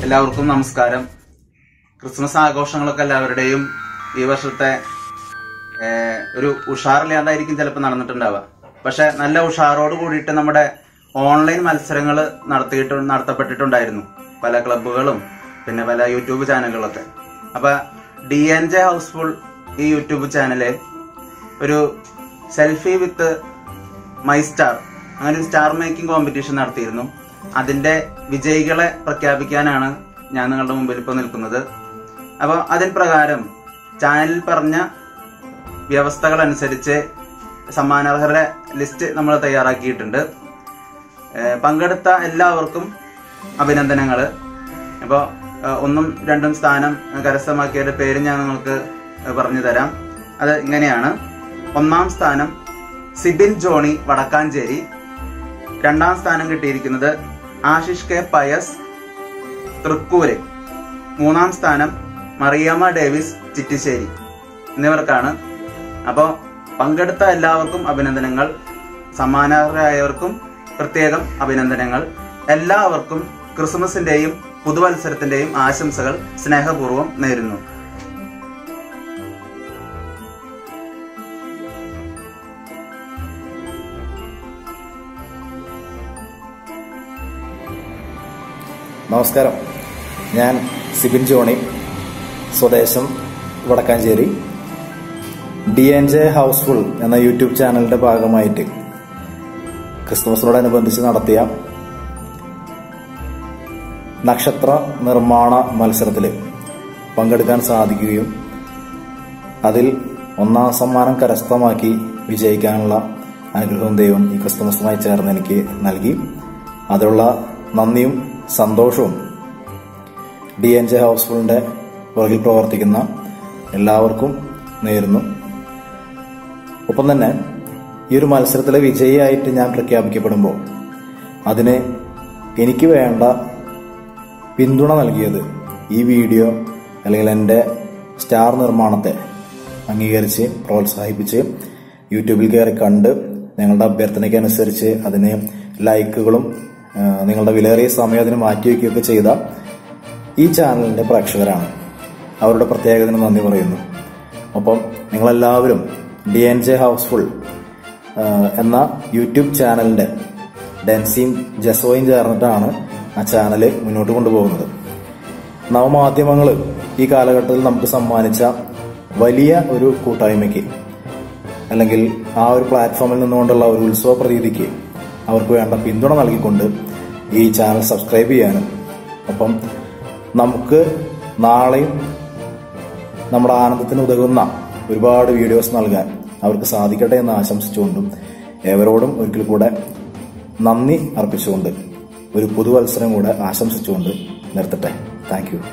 എല്ലാവർക്കും നമസ്കാരം ക്രിസ്മസ് ആഘോഷങ്ങളൊക്കെ എല്ലാവരുടെയും ഈ വർഷത്തെ ഏഹ്, ഒരു ഉഷാറില്ലാതായിരിക്കും ചിലപ്പോൾ നടന്നിട്ടുണ്ടാവുക പക്ഷെ നല്ല ഉഷാറോട് കൂടിയിട്ട് നമ്മുടെ ഓൺലൈൻ മത്സരങ്ങൾ നടത്തിയിട്ട് നടത്തപ്പെട്ടിട്ടുണ്ടായിരുന്നു പല ക്ലബ്ബുകളും പിന്നെ പല യൂട്യൂബ് ചാനലുകളൊക്കെ അപ്പൊ ഡി എൻ ജെ ഹൗസ്ഫുൾ ഈ യൂട്യൂബ് ചാനല് ഒരു സെൽഫി വിത്ത് മൈ സ്റ്റാർ അങ്ങനെ ഒരു സ്റ്റാർ മേക്കിംഗ് കോമ്പറ്റീഷൻ നടത്തിയിരുന്നു അതിന്റെ വിജയികളെ പ്രഖ്യാപിക്കാനാണ് ഞാൻ നിങ്ങളുടെ മുമ്പിൽ ഇപ്പോൾ നിൽക്കുന്നത് അപ്പോൾ അതിൻ പ്രകാരം ചാനലിൽ പറഞ്ഞ വ്യവസ്ഥകൾ അനുസരിച്ച് സമ്മാനാർഹരുടെ ലിസ്റ്റ് നമ്മൾ തയ്യാറാക്കിയിട്ടുണ്ട് ഏഹ് പങ്കെടുത്ത എല്ലാവർക്കും അഭിനന്ദനങ്ങൾ അപ്പോൾ ഒന്നും രണ്ടും സ്ഥാനം കരസ്ഥമാക്കിയവരുടെ പേര് ഞാൻ നിങ്ങൾക്ക് പറഞ്ഞു തരാം അത് ഇങ്ങനെയാണ് ഒന്നാം സ്ഥാനം സിബിൻ ജോണി വടക്കാഞ്ചേരി രണ്ടാം സ്ഥാനം കിട്ടിയിരിക്കുന്നത് ആശിഷ് കെ പയസ് തൃക്കൂര് മൂന്നാം സ്ഥാനം മറിയാമ്മ ഡേവിസ് ചിറ്റിശ്ശേരി എന്നിവർക്കാണ് അപ്പോൾ പങ്കെടുത്ത എല്ലാവർക്കും അഭിനന്ദനങ്ങൾ സമ്മാനാർഹരായവർക്കും പ്രത്യേകം അഭിനന്ദനങ്ങൾ എല്ലാവർക്കും ക്രിസ്മസിന്റെയും പുതുവത്സരത്തിന്റെയും ആശംസകൾ സ്നേഹപൂർവ്വം നേരുന്നു നമസ്കാരം ഞാൻ സിബിൻ ജോണി സ്വദേശം Vadakkanchery D N J housefull എന്ന യൂട്യൂബ് ചാനലിന്റെ ഭാഗമായിട്ട് ക്രിസ്മസിനോടനുബന്ധിച്ച് നടത്തിയ നക്ഷത്ര നിർമ്മാണ മത്സരത്തിൽ പങ്കെടുക്കാൻ സാധിക്കുകയും അതിൽ ഒന്നാം സമ്മാനം കരസ്ഥമാക്കി വിജയിക്കാനുള്ള അനുഗ്രഹവും ദൈവം ഈ ക്രിസ്തുമസുമായി ചേർന്ന് എനിക്ക് നൽകി അതിലുള്ള നന്ദിയും സന്തോഷവും ഡി എൻ ജെ ഹൗസ്ഫുളിന്റെ പുറകിൽ പ്രവർത്തിക്കുന്ന എല്ലാവർക്കും നേരുന്നു ഒപ്പം തന്നെ ഈ ഒരു മത്സരത്തിലെ വിജയിയായിട്ട് ഞാൻ പ്രഖ്യാപിക്കപ്പെടുമ്പോൾ അതിന് എനിക്ക് വേണ്ട പിന്തുണ നൽകിയത് ഈ വീഡിയോ അല്ലെങ്കിൽ എൻ്റെ സ്റ്റാർ നിർമ്മാണത്തെ അംഗീകരിച്ച് പ്രോത്സാഹിപ്പിച്ച് യൂട്യൂബിൽ കയറി കണ്ട് ഞങ്ങളുടെ അഭ്യർത്ഥനയ്ക്ക് അനുസരിച്ച് അതിന് ലൈക്കുകളും ആ, നിങ്ങളുടെ വിലയേറിയ സമയം അതിന് മാറ്റിവെക്കുകയൊക്കെ ചെയ്ത ഈ ചാനലിന്റെ പ്രേക്ഷകരാണ് അവരുടെ പ്രത്യേകതന് നന്ദി പറയുന്നു ഒപ്പം നിങ്ങളെല്ലാവരും ഡി എൻ ജെ ഹൗസ്ഫുൾ ആ, എന്ന യൂട്യൂബ് ചാനലിന്റെ ഡെൻസിയും ജസോയും ചേർന്നിട്ടാണ് ആ ചാനൽ മുന്നോട്ട് കൊണ്ടുപോകുന്നത് നവമാധ്യമങ്ങൾ ഈ കാലഘട്ടത്തിൽ നമുക്ക് സമ്മാനിച്ച വലിയ ഒരു കൂട്ടായ്മയ്ക്ക് അല്ലെങ്കിൽ ആ ഒരു പ്ലാറ്റ്ഫോമിൽ നിന്നുകൊണ്ടുള്ള ഒരു ഉത്സവ പ്രതീതിക്ക് അവർക്ക് വേണ്ട പിന്തുണ നൽകിക്കൊണ്ട് ഈ ചാനൽ സബ്സ്ക്രൈബ് ചെയ്യാനും ഒപ്പം നമുക്ക് നാളെയും നമ്മുടെ ആനന്ദത്തിന് ഉതകുന്ന ഒരുപാട് വീഡിയോസ് നൽകാൻ അവർക്ക് സാധിക്കട്ടെ എന്ന് ആശംസിച്ചുകൊണ്ടും ഏവരോടും ഒരിക്കൽ കൂടെ നന്ദി അർപ്പിച്ചുകൊണ്ട് ഒരു പുതുവത്സരം കൂടെ ആശംസിച്ചുകൊണ്ട് നിർത്തട്ടെ താങ്ക് യു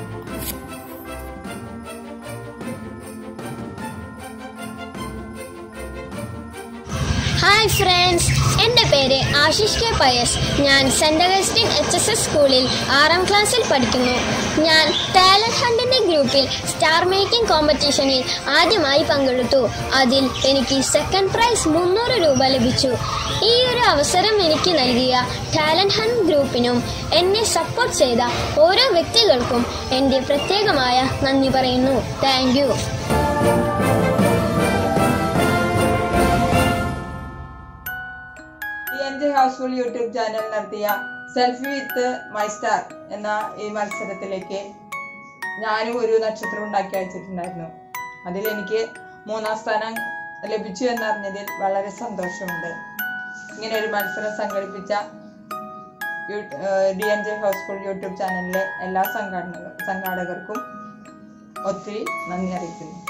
ഹായ് ഫ്രണ്ട്സ് എൻ്റെ പേര് ആശിഷ് കെ പയസ് ഞാൻ Saint Augustine H S S സ്കൂളിൽ ആറാം ക്ലാസ്സിൽ പഠിക്കുന്നു ഞാൻ ടാലന്റ് ഹണ്ടിൻ്റെ ഗ്രൂപ്പിൽ സ്റ്റാർ മേക്കിംഗ് കോമ്പറ്റീഷനിൽ ആദ്യമായി പങ്കെടുത്തു അതിൽ എനിക്ക് സെക്കൻഡ് പ്രൈസ് മുന്നൂറ് രൂപ ലഭിച്ചു ഈ ഒരു അവസരം എനിക്ക് നൽകിയ ടാലന്റ് ഹണ്ട് ഗ്രൂപ്പിനും എന്നെ സപ്പോർട്ട് ചെയ്ത ഓരോ വ്യക്തികൾക്കും എൻ്റെ പ്രത്യേകമായ നന്ദി പറയുന്നു thank you T N J housefull YouTube channel നടത്തിയ സെൽഫി വിത്ത് മൈ സ്റ്റാർ എന്ന ഈ മത്സരത്തിലേക്ക് ഞാനും ഒരു നക്ഷത്രം ഉണ്ടാക്കി അയച്ചിട്ടുണ്ടായിരുന്നു അതിൽ എനിക്ക് മൂന്നാം സ്ഥാനം ലഭിച്ചു എന്നറിഞ്ഞതിൽ വളരെ സന്തോഷമുണ്ട് ഇങ്ങനെ ഒരു മത്സരം സംഘടിപ്പിച്ച D N J housefull YouTube ചാനലിലെ എല്ലാ സംഘാടക സംഘാടകർക്കും ഒത്തിരി നന്ദി അറിയിക്കുന്നു